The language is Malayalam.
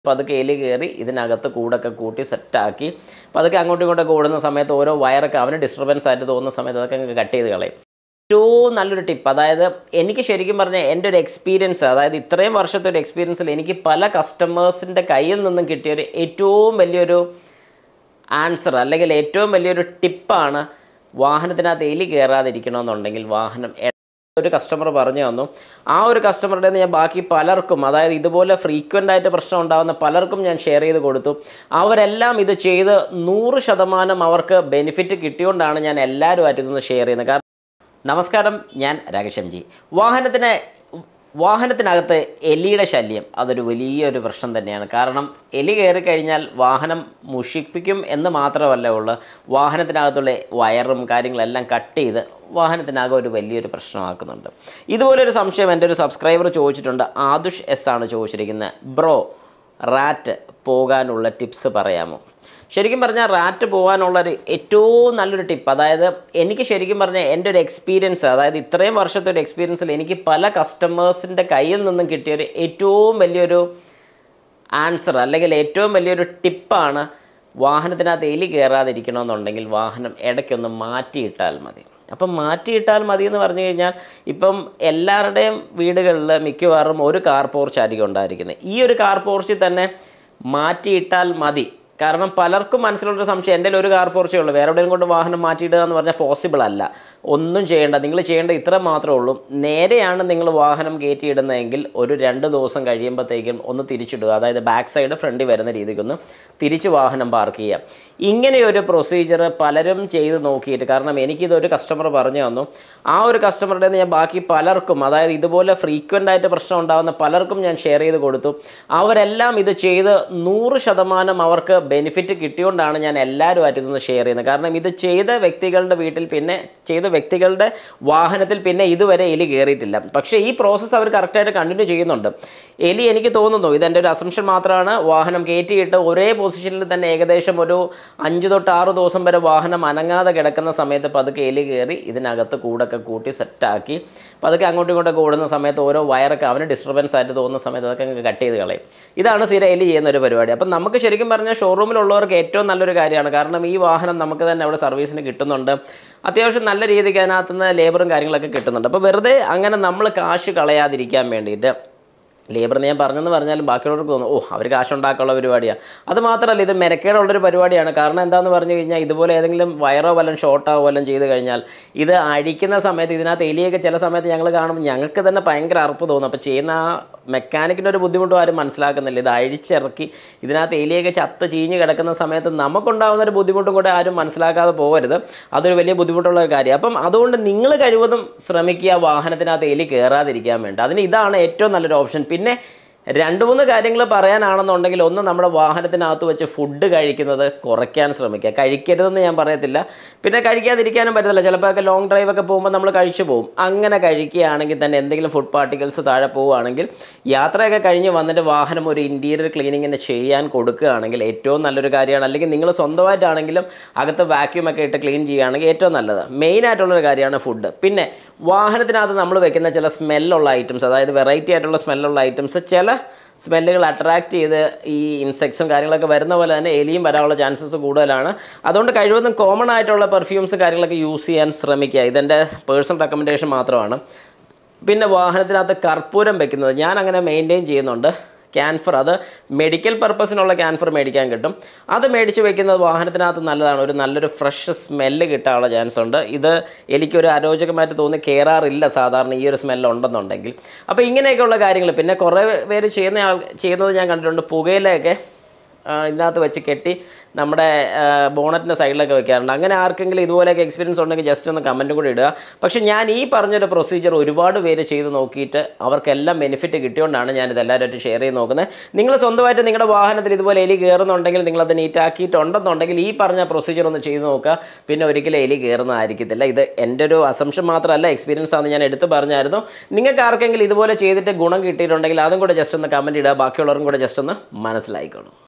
പതുക്കെ എലി കയറി ഇതിനകത്ത് കൂടൊക്കെ കൂട്ടി സെറ്റാക്കി പതുക്കെ അങ്ങോട്ടും ഇങ്ങോട്ടൊക്കെ ഓടുന്ന സമയത്ത് ഓരോ വയറൊക്കെ അവന് ഡിസ്റ്റർബൻസ് ആയിട്ട് തോന്നുന്ന സമയത്ത് അതൊക്കെ അങ്ങ് കട്ട് ചെയ്ത് കളയും ഏറ്റവും നല്ലൊരു ടിപ്പ് അതായത് എനിക്ക് ശരിക്കും പറഞ്ഞാൽ എൻ്റെ ഒരു എക്സ്പീരിയൻസ് അതായത് ഇത്രയും വർഷത്തെ ഒരു എക്സ്പീരിയൻസിൽ എനിക്ക് പല കസ്റ്റമേഴ്സിൻ്റെ കയ്യിൽ നിന്നും കിട്ടിയ ഒരു ഏറ്റവും വലിയൊരു ആൻസർ അല്ലെങ്കിൽ ഏറ്റവും വലിയൊരു ടിപ്പാണ് വാഹനത്തിനകത്ത് എലി കയറാതിരിക്കണമെന്നുണ്ടെങ്കിൽ വാഹനം എ- ഒരു കസ്റ്റമർ പറഞ്ഞു തന്നു ആ ഒരു കസ്റ്റമറുടെ ഞാൻ ബാക്കി പലർക്കും അതായത് ഇതുപോലെ ഫ്രീക്വൻ്റ് ആയിട്ട് പ്രശ്നം ഉണ്ടാകുന്ന പലർക്കും ഞാൻ ഷെയർ ചെയ്ത് കൊടുത്തു അവരെല്ലാം ഇത് ചെയ്ത് നൂറ് ശതമാനം അവർക്ക് ബെനിഫിറ്റ് കിട്ടിയോണ്ടാണ് ഞാൻ എല്ലാവരുമായിട്ട് ഇതൊന്ന് ഷെയർ ചെയ്യുന്നത് കാരണം നമസ്കാരം ഞാൻ രാകേഷം ജി വാഹനത്തിന് വാഹനത്തിനകത്ത് എലിയുടെ ശല്യം അതൊരു വലിയൊരു പ്രശ്നം തന്നെയാണ് കാരണം എലി കയറി കഴിഞ്ഞാൽ വാഹനം മുഷിപ്പിക്കും എന്ന് മാത്രമല്ല ഉള്ളു വാഹനത്തിനകത്തുള്ള വയറും കാര്യങ്ങളെല്ലാം കട്ട് ചെയ്ത് വാഹനത്തിനകം ഒരു വലിയൊരു പ്രശ്നമാക്കുന്നുണ്ട് ഇതുപോലൊരു സംശയം എൻ്റെ ഒരു സബ്സ്ക്രൈബർ ചോദിച്ചിട്ടുണ്ട് ആദുഷ് എസ് ആണ് ചോദിച്ചിരിക്കുന്നത് ബ്രോ റാറ്റ് പോകാനുള്ള ടിപ്സ് പറയാമോ ശരിക്കും പറഞ്ഞാൽ റാറ്റ് പോകാനുള്ളൊരു ഏറ്റവും നല്ലൊരു ടിപ്പ് അതായത് എനിക്ക് ശരിക്കും പറഞ്ഞാൽ എൻ്റെ ഒരു എക്സ്പീരിയൻസ് അതായത് ഇത്രയും വർഷത്തെ ഒരു എക്സ്പീരിയൻസിൽ എനിക്ക് പല കസ്റ്റമേഴ്സിൻ്റെ കയ്യിൽ നിന്നും കിട്ടിയ ഒരു ഏറ്റവും വലിയൊരു ആൻസർ അല്ലെങ്കിൽ ഏറ്റവും വലിയൊരു ടിപ്പാണ് വാഹനത്തിനകത്ത് എലി കയറാതിരിക്കണമെന്നുണ്ടെങ്കിൽ വാഹനം ഇടയ്ക്കൊന്ന് മാറ്റിയിട്ടാൽ മതി അപ്പം മാറ്റിയിട്ടാൽ മതി എന്ന് പറഞ്ഞു കഴിഞ്ഞാൽ ഇപ്പം എല്ലാവരുടെയും വീടുകളിൽ മിക്കവാറും ഒരു കാർ പോർച്ചായിരിക്കും ഉണ്ടായിരിക്കുന്നത് ഈ ഒരു കാർ പോർച്ചിൽ തന്നെ മാറ്റിയിട്ടാൽ മതി കാരണം പലർക്കും മനസ്സിലുള്ളൊരു സംശയം എൻ്റെ ഒരു കാർ പോർച്ചേ ഉള്ളൂ വേറെ എവിടെയും കൊണ്ട് വാഹനം മാറ്റിയിടുക എന്ന് പറഞ്ഞാൽ പോസിബിൾ അല്ല ഒന്നും ചെയ്യേണ്ട നിങ്ങൾ ചെയ്യേണ്ട ഇത്ര മാത്രമേ ഉള്ളൂ നേരെയാണ് നിങ്ങൾ വാഹനം കയറ്റിയിടുന്നതെങ്കിൽ ഒരു രണ്ട് ദിവസം കഴിയുമ്പോഴത്തേക്കും ഒന്ന് തിരിച്ചിടുക അതായത് ബാക്ക് സൈഡ് ഫ്രണ്ടിൽ വരുന്ന രീതിക്കൊന്ന് തിരിച്ച് വാഹനം പാർക്ക് ചെയ്യുക ഇങ്ങനെയൊരു പ്രൊസീജിയർ പലരും ചെയ്ത് നോക്കിയിട്ട് കാരണം എനിക്കിതൊരു കസ്റ്റമർ പറഞ്ഞു തന്നു ആ ഒരു കസ്റ്റമറുടെ ഞാൻ ബാക്കി പലർക്കും അതായത് ഇതുപോലെ ഫ്രീക്വൻ്റ് ആയിട്ട് പ്രശ്നം ഉണ്ടാകുന്ന പലർക്കും ഞാൻ ഷെയർ ചെയ്ത് കൊടുത്തു അവരെല്ലാം ഇത് ചെയ്ത് നൂറ് ശതമാനം അവർക്ക് ബെനിഫിറ്റ് കിട്ടിയോണ്ടാണ് ഞാൻ എല്ലാവരുമായിട്ട് ഇതൊന്ന് ഷെയർ ചെയ്യുന്നത് കാരണം ഇത് ചെയ്ത വ്യക്തികളുടെ വീട്ടിൽ പിന്നെ ചെയ്ത വ്യക്തികളുടെ വാഹനത്തിൽ പിന്നെ ഇതുവരെ എലി കയറിയിട്ടില്ല പക്ഷേ ഈ പ്രോസസ്സ് അവർ കറക്റ്റായിട്ട് കണ്ടിന്യൂ ചെയ്യുന്നുണ്ട് എലി എനിക്ക് തോന്നുന്നു ഇതെൻ്റെ ഒരു അസംഷൻ മാത്രമാണ് വാഹനം കയറ്റിയിട്ട് ഒരേ പൊസിഷനിൽ തന്നെ ഏകദേശം ഒരു അഞ്ച് തൊട്ട് ആറ് ദിവസം വരെ വാഹനം അനങ്ങാതെ കിടക്കുന്ന സമയത്ത് പതുക്കെ എലി കയറി ഇതിനകത്ത് കൂടൊക്കെ കൂട്ടി സെറ്റാക്കി പതുക്കെ അങ്ങോട്ടും ഇങ്ങോട്ടൊക്കെ ഓടുന്ന സമയത്ത് ഓരോ വയറൊക്കെ അവന് ഡിസ്റ്റർബൻസ് ആയിട്ട് തോന്നുന്ന സമയത്ത് അതൊക്കെ അങ്ങ് കട്ട് ചെയ്ത് കളയും ഇതാണ് സ്ഥിരം എലി ചെയ്യുന്ന ഒരു പരിപാടി അപ്പം നമുക്ക് ശരിക്കും പറഞ്ഞാൽ ഷോറൂമിലുള്ളവർക്ക് ഏറ്റവും നല്ലൊരു കാര്യമാണ് കാരണം ഈ വാഹനം നമുക്ക് തന്നെ അവിടെ സർവീസിന് കിട്ടുന്നുണ്ട് അത്യാവശ്യം നല്ല രീതിക്ക് അതിനകത്ത് നിന്ന് ലേബറും കാര്യങ്ങളൊക്കെ കിട്ടുന്നുണ്ട് അപ്പോൾ വെറുതെ അങ്ങനെ നമ്മൾ കാശ് കളയാതിരിക്കാൻ വേണ്ടിയിട്ട് ലേബർ ഞാൻ പറഞ്ഞെന്ന് പറഞ്ഞാലും ബാക്കിയുള്ളവർക്ക് തോന്നും ഓ അവർ കാശുണ്ടാക്കാനുള്ള പരിപാടിയാണ് അത് മാത്രമല്ല ഇത് മെനക്കേടുള്ളൊരു പരിപാടിയാണ് കാരണം എന്താണെന്ന് പറഞ്ഞു കഴിഞ്ഞാൽ ഇതുപോലെ ഏതെങ്കിലും വയറോ വല്ലതും ഷോർട്ടോ വല്ലതും ചെയ്ത് കഴിഞ്ഞാൽ ഇത് അഴിക്കുന്ന സമയത്ത് ഇതിനകത്ത് എലിയൊക്കെ ചില സമയത്ത് ഞങ്ങൾ കാണുമ്പോൾ ഞങ്ങൾക്ക് തന്നെ ഭയങ്കര അറപ്പ് തോന്നും അപ്പോൾ ചെയ്യുന്ന ആ മെക്കാനിക്കിൻ്റെ ഒരു ബുദ്ധിമുട്ടും ആരും മനസ്സിലാക്കുന്നില്ല ഇത് അഴിച്ചിറക്കി ഇതിനകത്ത് എലിയൊക്കെ ചത്ത് ചീഞ്ഞ് കിടക്കുന്ന സമയത്ത് നമുക്കുണ്ടാകുന്ന ഒരു ബുദ്ധിമുട്ടും കൂടെ ആരും മനസ്സിലാക്കാതെ പോകരുത് അതൊരു വലിയ ബുദ്ധിമുട്ടുള്ള ഒരു കാര്യം അപ്പം അതുകൊണ്ട് നിങ്ങൾ കഴിവതും ശ്രമിക്കുക വാഹനത്തിനകത്ത് എലി കയറാതിരിക്കാൻ വേണ്ടി അതിന് ഇതാണ് ഏറ്റവും നല്ലൊരു ഓപ്ഷൻ പിന്നെ രണ്ട് മൂന്ന് കാര്യങ്ങൾ പറയാനാണെന്നുണ്ടെങ്കിൽ ഒന്ന് നമ്മുടെ വാഹനത്തിനകത്ത് വെച്ച് ഫുഡ് കഴിക്കുന്നത് കുറയ്ക്കാൻ ശ്രമിക്കുക കഴിക്കരുതെന്ന് ഞാൻ പറയത്തില്ല പിന്നെ കഴിക്കാതിരിക്കാനും പറ്റത്തില്ല ചിലപ്പോൾ ലോങ് ഡ്രൈവ് ഒക്കെ പോകുമ്പോൾ നമ്മൾ കഴിച്ചു പോകും അങ്ങനെ കഴിക്കുകയാണെങ്കിൽ തന്നെ എന്തെങ്കിലും ഫുഡ് പാർട്ടിക്കിൾസ് താഴെ പോവുകയാണെങ്കിൽ യാത്രയൊക്കെ കഴിഞ്ഞ് വന്നിട്ട് വാഹനം ഒരു ഇൻറ്റീരിയർ ക്ലീനിങ്ങിന് ചെയ്യാൻ കൊടുക്കുകയാണെങ്കിൽ ഏറ്റവും നല്ലൊരു കാര്യമാണ് അല്ലെങ്കിൽ നിങ്ങൾ സ്വന്തമായിട്ടാണെങ്കിലും അകത്ത് വാക്യൂം ഒക്കെ ഇട്ട് ക്ലീൻ ചെയ്യുകയാണെങ്കിൽ ഏറ്റവും നല്ലത് മെയിൻ ആയിട്ടുള്ളൊരു കാര്യമാണ് ഫുഡ് പിന്നെ വാഹനത്തിനകത്ത് നമ്മൾ വെക്കുന്ന ചില സ്മെല്ലുള്ള ഐറ്റംസ് അതായത് വെറൈറ്റി ആയിട്ടുള്ള സ്മെല്ലുള്ള ഐറ്റംസ് ചില സ്മെല്ലുകൾ അട്രാക്റ്റ് ചെയ്ത് ഈ ഇൻസെക്ട്സും കാര്യങ്ങളൊക്കെ വരുന്ന പോലെ തന്നെ എലിയും വരാനുള്ള ചാൻസസ് കൂടുതലാണ് അതുകൊണ്ട് കഴിവതും കോമൺ ആയിട്ടുള്ള പെർഫ്യൂംസ് കാര്യങ്ങളൊക്കെ യൂസ് ചെയ്യാൻ ശ്രമിക്കുക ഇതെൻ്റെ പേഴ്സണൽ റെക്കമെൻഡേഷൻ മാത്രമാണ് പിന്നെ വാഹനത്തിനകത്ത് കർപ്പൂരം വെക്കുന്നത് ഞാൻ അങ്ങനെ മെയിൻറ്റെയിൻ ചെയ്യുന്നുണ്ട് ക്യാൻഫർ അത് മെഡിക്കൽ പർപ്പസിനുള്ള ക്യാൻഫർ മേടിക്കാൻ കിട്ടും അത് മേടിച്ച് വെക്കുന്നത് വാഹനത്തിനകത്ത് നല്ലതാണ് ഒരു നല്ലൊരു ഫ്രഷ് സ്മെല്ല് കിട്ടാനുള്ള ചാൻസ് ഉണ്ട് ഇത് എനിക്കൊരു അരോചകമായിട്ട് തോന്നി കയറാറില്ല സാധാരണ ഈ ഒരു സ്മെല്ല് ഉണ്ടെന്നുണ്ടെങ്കിൽ അപ്പോൾ ഇങ്ങനെയൊക്കെയുള്ള കാര്യങ്ങൾ പിന്നെ കുറേ പേര് ചെയ്യുന്ന ആൾ ചെയ്യുന്നത് ഞാൻ കണ്ടിട്ടുണ്ട് പുകയിലൊക്കെ ആ, ഇതിനകത്ത് വെച്ച് കെട്ടി നമ്മുടെ ബോണറ്റിൻ്റെ സൈഡിലൊക്കെ വെക്കാറുണ്ട് അങ്ങനെ ആർക്കെങ്കിലും ഇതുപോലെയൊക്കെ എക്സ്പീരിയൻസ് ഉണ്ടെങ്കിൽ ജസ്റ്റ് ഒന്ന് കമൻറ്റും കൂടി ഇടുക പക്ഷേ ഞാൻ ഈ പറഞ്ഞൊരു പ്രൊസീജിയർ ഒരുപാട് പേര് ചെയ്ത് നോക്കിയിട്ട് അവർക്കെല്ലാം ബെനിഫിറ്റ് കിട്ടിയോണ്ടാണ് ഞാൻ ഇത് എല്ലാവരുമായിട്ട് ഷെയർ ചെയ്ത് നോക്കുന്നത് നിങ്ങൾ സ്വന്തമായിട്ട് നിങ്ങളുടെ വാഹനത്തിൽ ഇതുപോലെ എലി കയറുന്നുണ്ടെങ്കിൽ നിങ്ങളത് നീറ്റാക്കിയിട്ടുണ്ടെന്നുണ്ടെങ്കിൽ ഈ പറഞ്ഞ പ്രൊസീജിയർ ഒന്ന് ചെയ്ത് നോക്കുക പിന്നെ ഒരിക്കലും എലി കയറുന്നതായിരിക്കത്തില്ല ഇത് എൻ്റെ ഒരു അസംഷൻ മാത്രമല്ല എക്സ്പീരിയൻസ് ആണ് ഞാൻ എടുത്ത് പറഞ്ഞായിരുന്നു നിങ്ങൾക്ക് ആർക്കെങ്കിലും ഇതുപോലെ ചെയ്തിട്ട് ഗുണം കിട്ടിയിട്ടുണ്ടെങ്കിൽ അതും കൂടെ ജസ്റ്റ് ഒന്ന് കമൻറ്റ് ഇടുക ബാക്കിയുള്ളവരും കൂടെ ജസ്റ്റ് ഒന്ന് മനസ്സിലായിക്കോളും